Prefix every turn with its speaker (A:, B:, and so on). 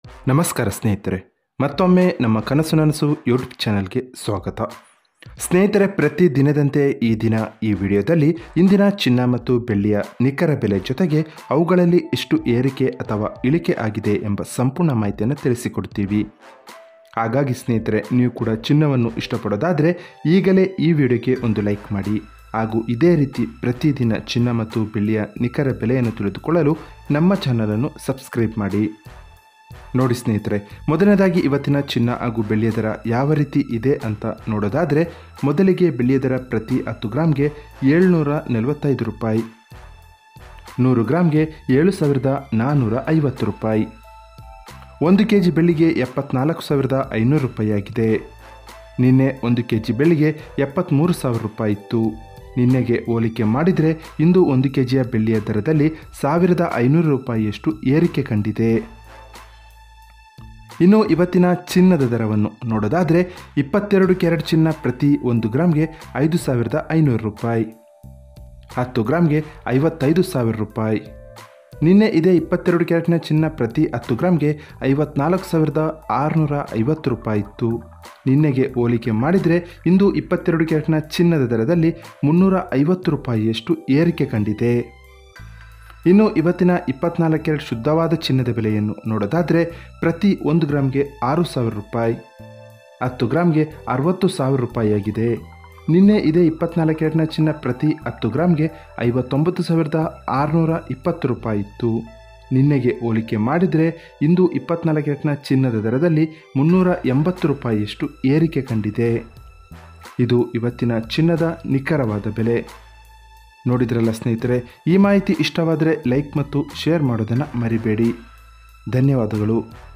A: ನಮಸ್ಕಾರ ಸ್ನೇಹಿತರೆ ಮತ್ತೊಮ್ಮೆ ನಮ್ಮ ಕನಸು ನನಸು ಯೂಟ್ಯೂಬ್ ಚಾನಲ್ಗೆ ಸ್ವಾಗತ ಸ್ನೇಹಿತರೆ ಪ್ರತಿ ದಿನದಂತೆ ಈ ದಿನ ಈ ವಿಡಿಯೋದಲ್ಲಿ ಇಂದಿನ ಚಿನ್ನ ಮತ್ತು ಬೆಳ್ಳಿಯ ನಿಖರ ಬೆಲೆ ಜೊತೆಗೆ ಅವುಗಳಲ್ಲಿ ಎಷ್ಟು ಏರಿಕೆ ಅಥವಾ ಇಳಿಕೆ ಆಗಿದೆ ಎಂಬ ಸಂಪೂರ್ಣ ಮಾಹಿತಿಯನ್ನು ತಿಳಿಸಿಕೊಡ್ತೀವಿ ಹಾಗಾಗಿ ಸ್ನೇಹಿತರೆ ನೀವು ಕೂಡ ಚಿನ್ನವನ್ನು ಇಷ್ಟಪಡೋದಾದರೆ ಈಗಲೇ ಈ ವಿಡಿಯೋಗೆ ಒಂದು ಲೈಕ್ ಮಾಡಿ ಹಾಗೂ ಇದೇ ರೀತಿ ಪ್ರತಿದಿನ ಚಿನ್ನ ಮತ್ತು ಬೆಳ್ಳಿಯ ನಿಖರ ಬೆಲೆಯನ್ನು ತಿಳಿದುಕೊಳ್ಳಲು ನಮ್ಮ ಚಾನಲನ್ನು ಸಬ್ಸ್ಕ್ರೈಬ್ ಮಾಡಿ ನೋಡಿ ಸ್ನೇಹಿತರೆ ಮೊದಲನೇದಾಗಿ ಇವತ್ತಿನ ಚಿನ್ನ ಹಾಗೂ ಬೆಳ್ಳಿಯ ದರ ಯಾವ ರೀತಿ ಇದೆ ಅಂತ ನೋಡೋದಾದರೆ ಮೊದಲಿಗೆ ಬೆಳ್ಳಿಯ ದರ ಪ್ರತಿ ಹತ್ತು ಗ್ರಾಮ್ಗೆ ಏಳ್ನೂರ ನಲವತ್ತೈದು ರೂಪಾಯಿ ನೂರು ಗ್ರಾಮ್ಗೆ ಏಳು ಸಾವಿರದ ನಾನ್ನೂರ ಐವತ್ತು ರೂಪಾಯಿ ಒಂದು ಕೆ ಜಿ ಬೆಳ್ಳಿಗೆ ಎಪ್ಪತ್ನಾಲ್ಕು ಸಾವಿರದ ಐನೂರು ರೂಪಾಯಿ ಆಗಿದೆ ನಿನ್ನೆ ಒಂದು ಕೆ ಜಿ ಬೆಳ್ಳಿಗೆ ಎಪ್ಪತ್ತ್ಮೂರು ಸಾವಿರ ರೂಪಾಯಿ ಇತ್ತು ನಿನ್ನೆಗೆ ಹೋಲಿಕೆ ಮಾಡಿದರೆ ಇಂದು ಒಂದು ಕೆ ಜಿಯ ಬೆಳ್ಳಿಯ ದರದಲ್ಲಿ ಸಾವಿರದ ಐನೂರು ರೂಪಾಯಿಯಷ್ಟು ಏರಿಕೆ ಕಂಡಿದೆ ಇನ್ನು ಇವತ್ತಿನ ಚಿನ್ನದ ದರವನ್ನು ನೋಡೋದಾದರೆ ಇಪ್ಪತ್ತೆರಡು ಕ್ಯಾರೆಟ್ ಚಿನ್ನ ಪ್ರತಿ ಒಂದು ಗ್ರಾಮ್ಗೆ ಐದು ಸಾವಿರದ ಐನೂರು ರೂಪಾಯಿ ಹತ್ತು ಗ್ರಾಮ್ಗೆ ಐವತ್ತೈದು ಸಾವಿರ ರೂಪಾಯಿ ನಿನ್ನೆ ಇದೇ ಇಪ್ಪತ್ತೆರಡು ಕ್ಯಾರೆಟ್ನ ಚಿನ್ನ ಪ್ರತಿ ಹತ್ತು ಗ್ರಾಮ್ಗೆ ಐವತ್ನಾಲ್ಕು ಸಾವಿರದ ಆರುನೂರ ಐವತ್ತು ರೂಪಾಯಿ ಇತ್ತು ನಿನ್ನೆಗೆ ಹೋಲಿಕೆ ಮಾಡಿದರೆ ಇಂದು ಇಪ್ಪತ್ತೆರಡು ಕ್ಯಾರೆಟ್ನ ಚಿನ್ನದ ದರದಲ್ಲಿ ಮುನ್ನೂರ ಐವತ್ತು ರೂಪಾಯಿಯಷ್ಟು ಏರಿಕೆ ಕಂಡಿದೆ ಇನ್ನು ಇವತ್ತಿನ ಇಪ್ಪತ್ನಾಲ್ಕು ಕ್ಯಾರೆಟ್ ಶುದ್ಧವಾದ ಚಿನ್ನದ ಬೆಲೆಯನ್ನು ನೋಡೋದಾದರೆ ಪ್ರತಿ ಒಂದು ಗ್ರಾಮ್ಗೆ ಆರು ಸಾವಿರ ರೂಪಾಯಿ ಹತ್ತು ಗ್ರಾಮ್ಗೆ ಅರವತ್ತು ಸಾವಿರ ರೂಪಾಯಿಯಾಗಿದೆ ನಿನ್ನೆ ಇದೇ ಇಪ್ಪತ್ನಾಲ್ಕು ಕ್ಯಾರೆಟ್ನ ಚಿನ್ನ ಪ್ರತಿ ಹತ್ತು ಗ್ರಾಮ್ಗೆ ಐವತ್ತೊಂಬತ್ತು ಸಾವಿರದ ಆರುನೂರ ಇಪ್ಪತ್ತು ರೂಪಾಯಿ ಇತ್ತು ನಿನ್ನೆಗೆ ಹೋಲಿಕೆ ಮಾಡಿದರೆ ಇಂದು ಇಪ್ಪತ್ನಾಲ್ಕು ಕ್ಯಾರೆಟ್ನ ಚಿನ್ನದ ದರದಲ್ಲಿ ಮುನ್ನೂರ ಎಂಬತ್ತು ರೂಪಾಯಿಯಷ್ಟು ಏರಿಕೆ ಕಂಡಿದೆ ಇದು ಇವತ್ತಿನ ಚಿನ್ನದ ನಿಖರವಾದ ಬೆಲೆ ನೋಡಿದ್ರಲ್ಲ ಸ್ನೇಹಿತರೆ ಈ ಮಾಹಿತಿ ಇಷ್ಟವಾದರೆ ಲೈಕ್ ಮತ್ತು ಶೇರ್ ಮಾಡೋದನ್ನು ಮರಿಬೇಡಿ ಧನ್ಯವಾದಗಳು